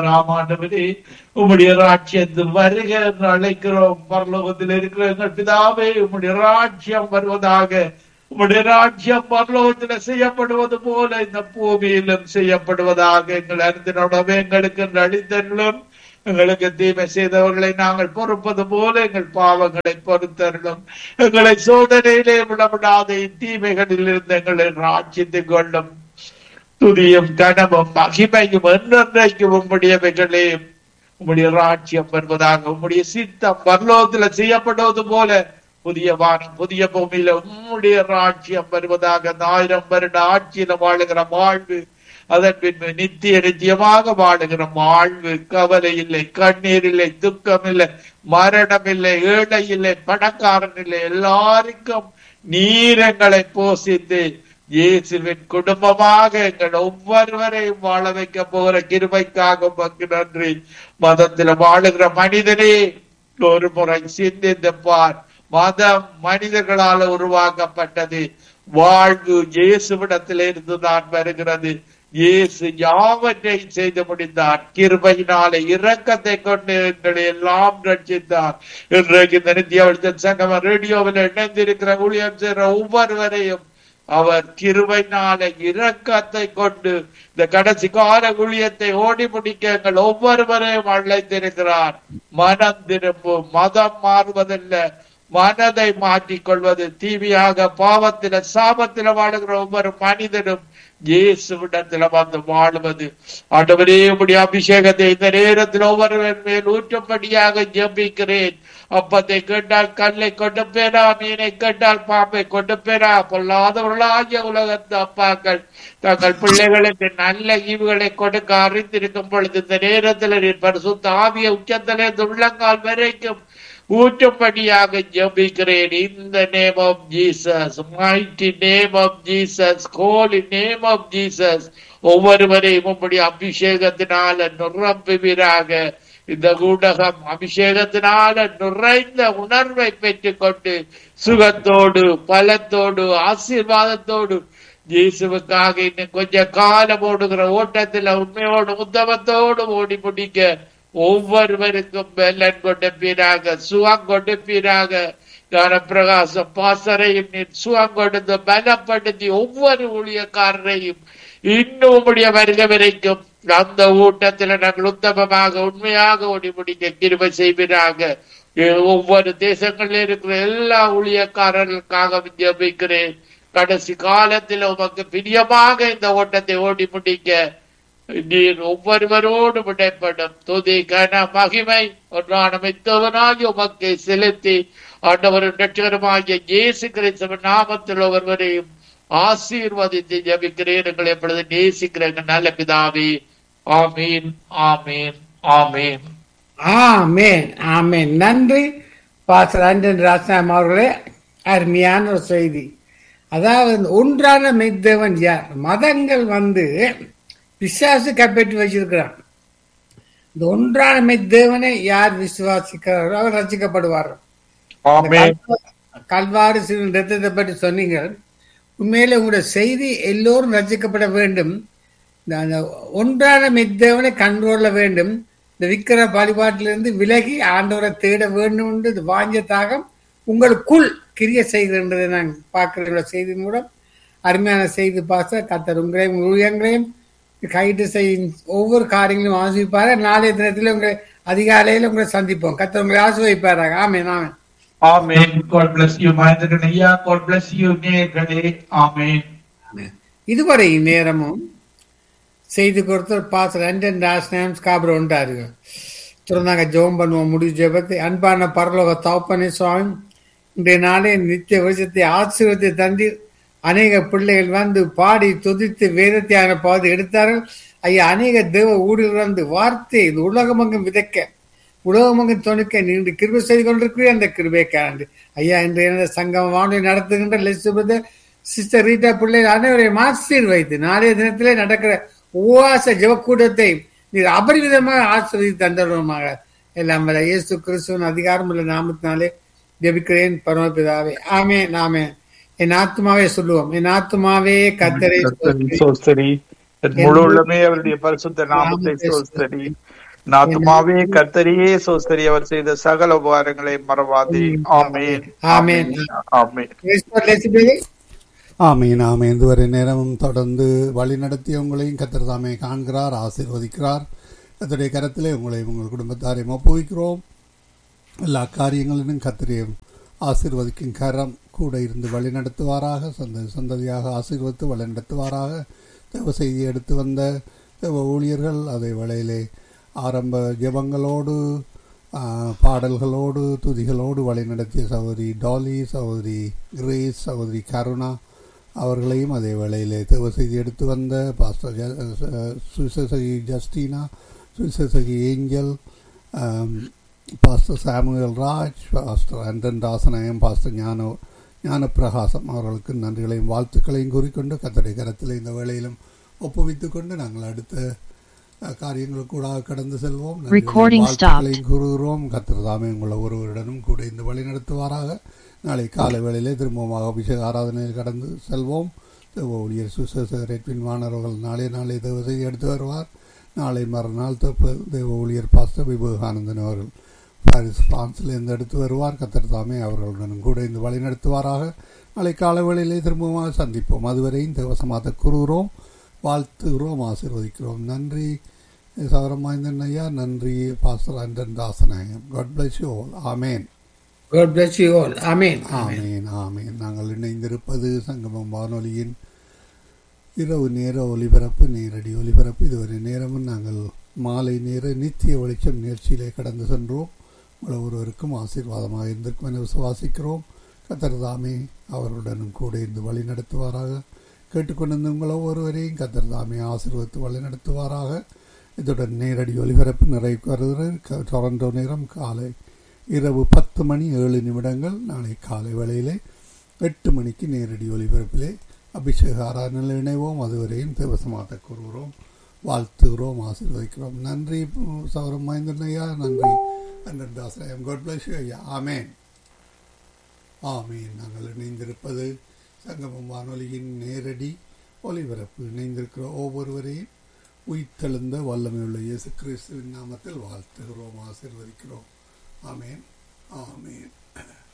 ஆம் ஆண்டவரே உம்முடைய ராட்சியத்தில் வருக என்று அழைக்கிறோம் பரலோகத்தில் இருக்கிற எங்கள் பிதாவே உம்முடைய ராட்சியம் வருவதாக உம்முடைய ராஜ்யம் பரலோகத்தில் செய்யப்படுவது போல இந்த பூமியிலும் செய்யப்படுவதாக எங்கள் அறிந்தினோடவே எங்களுக்கு அளித்தருளும் எங்களுக்கு தீமை செய்தவர்களை நாங்கள் பொறுப்பது போல எங்கள் பாவங்களை பொறுத்தருளும் எங்களை சோதனையிலே விடப்படாத தீமைகளில் இருந்து எங்களை ராஜ்யத்தை கொள்ளும் துதியும் கனமும் மகிமையும் என்றென்றைக்கும் உம்முடையவைகளே உம்முடைய ராஜ்யம் வருவதாக உம்முடைய சித்தம் பரலோகத்துல செய்யப்படுவது போல புதிய வானம் புதிய பூமியில உம்முடைய ராஜ்யம் வருவதாக அந்த ஆயிரம் வருட ஆட்சியில வாழுகிற வாழ்வு அதன் பின்பு நித்திய நித்தியமாக வாழுகிற வாழ்வு கவலை இல்லை கண்ணீர் இல்லை துக்கம் இல்லை மரணம் இல்லை ஏழை இல்லை பணக்காரன் இல்லை எல்லாருக்கும் நீரங்களை போசித்து இயேசுவின் குடும்பமாக எங்கள் ஒவ்வொருவரையும் வாழ வைக்க போகிற கிருபைக்காக பங்கு நன்றி மதத்துல வாழுகிற மனிதனே ஒரு முறை சிந்தித்து பார் மதம் மனிதர்களால் உருவாக்கப்பட்டது வாழ்வு இயேசுவிடத்தில் இருந்துதான் வருகிறது இயேசு யாவற்றையும் செய்து முடித்தார் கிருபையினாலே இரக்கத்தை கொண்டு எங்களை எல்லாம் ரட்சித்தார் இன்றைக்கு இந்த நித்திய சங்கம ரேடியோவில் இணைந்திருக்கிற ஊழியம் செய்கிற ஒவ்வொருவரையும் அவர் கிருபைனால இரக்கத்தை கொண்டு இந்த கடைசி கால ஊழியத்தை ஓடி முடிக்க எங்கள் ஒவ்வொருவரையும் அழைத்திருக்கிறார் மனம் திரும்பும் மதம் மாறுவதில்லை மனதை மாற்றிக் கொள்வது தீவியாக பாவத்தில சாபத்தில வாழுகிற ஒவ்வொரு மனிதனும் இயேசுவிடத்துல வந்து வாழுவது ஆண்டவரே உடைய அபிஷேகத்தை இந்த நேரத்தில் ஒவ்வொருவன் மேல் ஊற்றும்படியாக ஜெபிக்கிறேன் அப்பத்தை கேட்டால் கல்லை கொண்டு பேரா மீனை கேட்டால் பாம்பை கொண்டு பேரா பொல்லாதவர்களாகிய உலகத்து அப்பாக்கள் தங்கள் பிள்ளைகளுக்கு நல்ல ஈவுகளை கொடுக்க அறிந்திருக்கும் பொழுது இந்த நேரத்தில் நீர் பரிசுத்த ஆவிய உச்சத்திலே உள்ளங்கால் வரைக்கும் ஊற்றும்படியாக ஜபிக்கிறேன் இந்த name of Jesus mighty name of Jesus holy name of Jesus ஒவ்வொருவரையும் உம்முடைய அபிஷேகத்தினால நிரம்புவீராக இந்த ஊடகம் அபிஷேகத்தினால நிறைந்த உணர்வை பெற்றுக்கொண்டு சுகத்தோடு பலத்தோடு ஆசீர்வாதத்தோடு இயேசுவுக்காக இன்னும் கொஞ்ச காலம் ஓடுகிற ஓட்டத்துல உண்மையோடு உத்தமத்தோடு ஓடி முடிக்க ஒவ்வொருவருக்கும் வெள்ளன் கொடுப்பீராக சுகம் கொடுப்பீராக ஞானப்பிரகாசம் பாசரையும் நீர் சுகம் கொடுத்து பலப்படுத்தி ஒவ்வொரு ஊழியக்காரரையும் இன்னும் உடைய வருக வரைக்கும் அந்த ஊட்டத்தில் நாங்கள் உத்தமமாக உண்மையாக ஓடி முடிக்க கிருபை செய்வீராக ஒவ்வொரு தேசங்களில் இருக்கிற எல்லா ஊழியக்காரர்களுக்காக ஜபிக்கிறேன் கடைசி காலத்தில் உமக்கு பிரியமாக இந்த ஓட்டத்தை ஓடி முடிக்க நீர் ஒவ்வொருவரோடு விடைப்படும் துதி கன மகிமை ஒன்றான மித்தவனாகி உமக்கு செலுத்தி ஆண்டவர் ரட்சகரமாகிய இயேசு கிறிஸ்தவ நாமத்தில் ஒவ்வொருவரையும் ஆசீர்வதித்து ஜபிக்கிறேன் எங்களை எப்பொழுது நேசிக்கிறேன் நல்ல பிதாவே ஆமீன் ஆமீன் ஆமீன் ஆமேன் ஆமேன் நன்றி பாஸ்டர் அண்டன் ராசாம் அவர்களே அருமையான ஒரு செய்தி அதாவது ஒன்றான மெய்தேவன் யார் மதங்கள் வந்து பிசாசு கைப்பற்றி வச்சிருக்கிறான் இந்த ஒன்றான மெய்தேவனை யார் விசுவாசிக்கிறாரோ அவர் ரசிக்கப்படுவார் கல்வாறு சிறு ரத்தத்தை பற்றி சொன்னீங்க உண்மையில உங்களுடைய செய்தி எல்லோரும் ரசிக்கப்பட வேண்டும் அந்த ஒன்றான மெய்தேவனை கண்ட்ரோல்ல வேண்டும் இந்த விக்கிர வழிபாட்டிலிருந்து விலகி ஆண்டவரை தேட வேண்டும் என்று வாஞ்ச தாகம் உங்களுக்குள் கிரிய செய்கின்றதை நான் பார்க்கிற செய்தி மூலம் அருமையான செய்தி பாச கத்தர் உங்களையும் ஊழியங்களையும் கைட்டு செய்யும் ஒவ்வொரு காரியங்களும் ஆசிரிப்பாரு நாளைய தினத்தில் உங்களை அதிகாலையில் உங்களை சந்திப்போம் கத்தர் உங்களை ஆசிர்வதிப்பாராக ஆமேன் ஆமேன் ஆமேன் God bless you மகேந்திரன் ஐயா God bless you நேர்களே ஆமேன் இதுவரை நேரமும் செய்தி கொடுத்த பாச லண்டன் ராஸ்நாம் ஸ்காபர் உண்டாருங்க தொடர்ந்தாங்க ஜெபம் பண்ணுவோம் முடிவு ஜெபத்தை அன்பான பரலோக தவப்பனே சுவாமி இன்றைய நாளே நித்திய வருஷத்தை ஆசீர்வத்தை தந்து அநேக பிள்ளைகள் வந்து பாடி துதித்து வேதத்தையான பாது எடுத்தார்கள் ஐயா அநேக தேவ ஊழியர்கள் வந்து வார்த்தை இந்த உலகமங்கும் விதைக்க உலகமங்கும் துணிக்க நீண்டு கிருபை செய்து கொண்டிருக்கிறேன் அந்த கிருபை காண்டு ஐயா இன்றைய சங்கம் வானொலி நடத்துகின்ற லெசுபத சிஸ்டர் ரீட்டா பிள்ளைகள் அனைவரையும் ஆசீர்வைத்து நாளைய தினத்திலே நடக்கிற உவாச ஜெபக்கூடத்தை நீர் அபரிவிதமாக ஆசிர்வதி தந்தருமாக எல்லாம் வல்ல இயேசு கிறிஸ்துவின் அதிகாரம் உள்ள நாமத்தினாலே ஜெபிக்கிறேன் பரமபிதாவே ஆமே நாமே என் ஆத்மாவே சொல்லுவோம் என் ஆத்மாவே கத்தரை சோஸ்தரி என் முழு உள்ளமே அவருடைய பரிசுத்த நாமத்தை சோஸ்தரி நாத்துமாவே கர்த்தரியே சோஸ்தரி அவர் செய்த சகல உபகாரங்களை மறவாதே ஆமேன் ஆமென். ஆமேன் Praise God, Leslie brother. ஆமீன் ஆமீன் இதுவரை நேரமும் தொடர்ந்து வழி நடத்தி உங்களையும் கத்தர் தாமே காண்கிறார் ஆசீர்வதிக்கிறார் கத்தருடைய கரத்திலே உங்களையும் உங்கள் குடும்பத்தாரையும் ஒப்புவிக்கிறோம் எல்லா காரியங்களிலும் கத்திரையும் ஆசீர்வதிக்கும் கரம் கூட இருந்து வழி நடத்துவாராக சொந்த சந்ததியாக ஆசீர்வதித்து வழி நடத்துவாராக தேவ செய்தி எடுத்து வந்த தேவ ஊழியர்கள் அதே வேளையிலே ஆரம்ப ஜெபங்களோடு ஆ, பாடல்களோடு துதிகளோடு வழி நடத்திய சகோதரி டாலி சகோதரி கிரேஸ் சகோதரி கருணா அவர்களையும் அதே வேளையிலே தேவ செய்தி எடுத்து வந்த பாஸ்டர் ஜ- அஹ் சுவிசேஷகி ஜஸ்டினா சுவிசேஷகி ஏஞ்சல் ஆம், pastor Samuel Raj pastor Anton Dasanayam pastor Gnana Gnanaprakasam அவர்களுக்கு நன்றிகளையும் வாழ்த்துக்களையும் கூறிக்கொண்டு கத்தடை கரத்தில் இந்த வேளையிலும் ஒப்புவித்துக் கொண்டு நாங்கள் அடுத்த அஹ், காரியங்களுக்கூடாக கடந்து செல்வோம் நன்றிகளையும் Recording வாழ்த்துக்களையும் கூறுகிறோம் கத்தர் தாமே உங்களை ஒருவருடனும் கூட இந்த வழி நடத்துவாராக நாளை காலை வேளையிலே திரும்பமாக அபிஷேக ஆராதனையில் கடந்து செல்வோம் தேவ ஊழியர் சுசேசகர் எட்வின் வானவர்கள் நாளை நாளை தேவ செய்தி எடுத்து வருவார் நாளை மறுநாள் தப்பு தேவ ஊழியர் பாஸ்டர் விவேகானந்தன் அவர்கள் பாரிஸ் பிரான்சிலிருந்து எடுத்து வருவார் கத்தர் தாமே அவர்களுடனும் கூட இந்த வழி நடத்துவாராக நாளை காலை வேளையிலே திரும்பமாக சந்திப்போம் அதுவரையும் தேவசமாத கூறுகிறோம் வாழ்த்துகிறோம் ஆசீர்வதிக்கிறோம் நன்றி சவரம் வாய்ந்தன் ஐயா நன்றி pastor Anton Dasanayakam God bless you all amen God bless you all. Amen. Amen amen நாங்கள் இணைந்திருப்பது சங்கமம் வானொலியின் இரவு நேர ஒலிபரப்பு நேரடி ஒலிபரப்பு இதுவரை நேரமும் நாங்கள் மாலை நேர நித்திய வெளிச்சம் நிகழ்ச்சியிலே கடந்து சென்றோம் உங்கள் ஒருவருக்கும் ஆசீர்வாதமாக இருந்திருக்கும் என விசுவாசிக்கிறோம் கத்தர் தாமே அவர்களுடனும் கூட இருந்து வழி நடத்துவாராக கேட்டுக்கொண்டிருந்த உங்கள் ஒவ்வொருவரையும் கத்தர் தாமே ஆசீர்வதித்து வழி நடத்துவாராக இதுடன் நேரடி ஒலிபரப்பு நிறைவு வருகிறது க- டொரண்டோ நேரம் காலை இரவு பத்து மணி ஏழு நிமிடங்கள் நாளை காலை வேளையிலே எட்டு மணிக்கு நேரடி ஒலிபரப்பிலே அபிஷேக ஆராதனையில் இணைவோம் அதுவரையும் தேவசமாக கூறுகிறோம் வாழ்த்துகிறோம் ஆசீர்வதிக்கிறோம் நன்றி சௌரம் மகேந்திரன் ஐயா நன்றி அண்ணன் தாசராயம் காட் பிளஸ் ஐயா ஆமேன் ஆமீன் நாங்கள் இணைந்திருப்பது சங்கமம் வானொலியின் நேரடி ஒலிபரப்பு இணைந்திருக்கிற ஒவ்வொருவரையும் உயிர்த்தெழுந்த வல்லமையுள்ள இயேசு கிறிஸ்துவின் நாமத்தில் வாழ்த்துகிறோம் ஆசீர்வதிக்கிறோம் ஆமேன் ஆமேன்